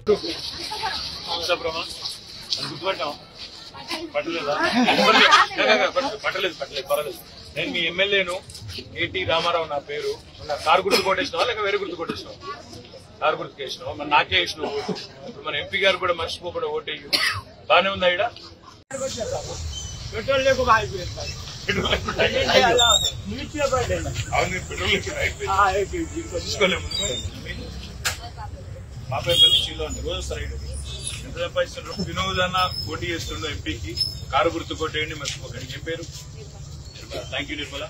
బ్రహ్మ అది గుర్తుపట్టాం పట్టలేదా పర్లేదు. కాదు, కాదు, పర్లేదు, పట్టలేదు పట్టలేదు పర్వాలేదు నేను మీ ఎమ్మెల్యేను ఏటి రామారావు నా పేరు నా కారు గుర్తు కొట్టేసినావా లేక వేరే గుర్తు కొట్టేసినావు కారు గుర్తుకు వేసినావు మరి నాకే వేసినావు ఓటు ఇప్పుడు మన ఎంపీ గారు కూడా మర్చిపోకుండా ఓటు వేయు బాగానే ఉందా ఇక్కడ పెట్రోల్ లేకుండా అయిపోయింది అవును పెట్రోల్ లేకుండా అయిపోయింది. తీసుకోలేము మా పేరు పెద్ద చీలో ఉంది రోజు వస్తారు ఇక్కడికి. ఎంత సంపాదిస్తున్నారు వినోద్ అన్న పోటీ చేస్తుండో ఎంపీకి కారు గుర్తు కొట్టేయండి మర్చిపోకండి ఏం పేరు థ్యాంక్ యూ నిర్మల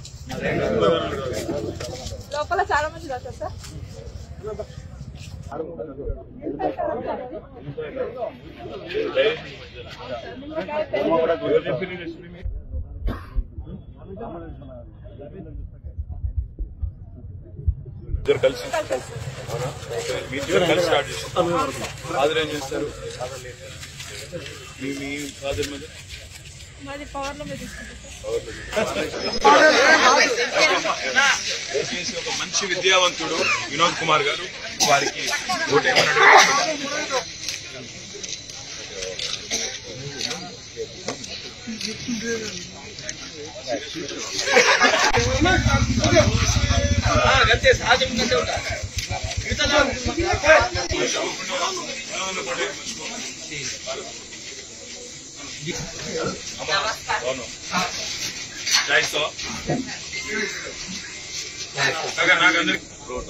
లోపల చాలా మంది రాస్తారు సార్ ఎవరు చెప్పిన రెసిపీ మీరు? ఇద్దరు కలిసి అవునా? మీ ఇద్దరు కలిసి స్టార్ట్ చేస్తారు ఫాదర్ ఏం చేస్తారు మీ మీ ఫాదర్ మీద మాది పవర్ లో మీరు తీసుకుంటారు సార్ దయచేసి ఒక మంచి విద్యావంతుడు వినోద్ కుమార్ గారు వారికి ఓటేమని అడుగుతున్నారు అవును జాయిస్తో కాగా నాకు అందరికి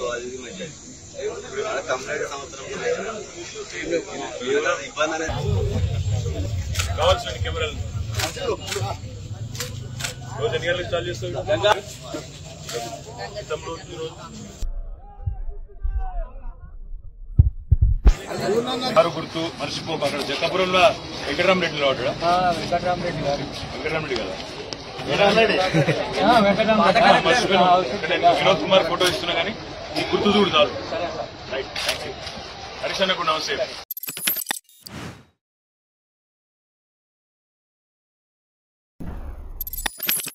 కావాల్సిన కెమెరాలు రోజు ఎన్ని గంటలకు చాలు చేస్తావు తమ్ముడు ఈరోజు కారు గుర్తు మర్చిపోక అక్కడ జక్కపురంలో వెంకటరామరెడ్డి వాడు వెంకటరామరెడ్డి గారు వెంకటరామరెడ్డి కదా మర్చిపోయాను ఇక్కడ నేను వినోద్ కుమార్ ఫోటో ఇస్తున్నా కానీ ఈ గుర్తు చూడు చాలు రైట్ థ్యాంక్ యూ హరీష్ అన్నకు నమస్తే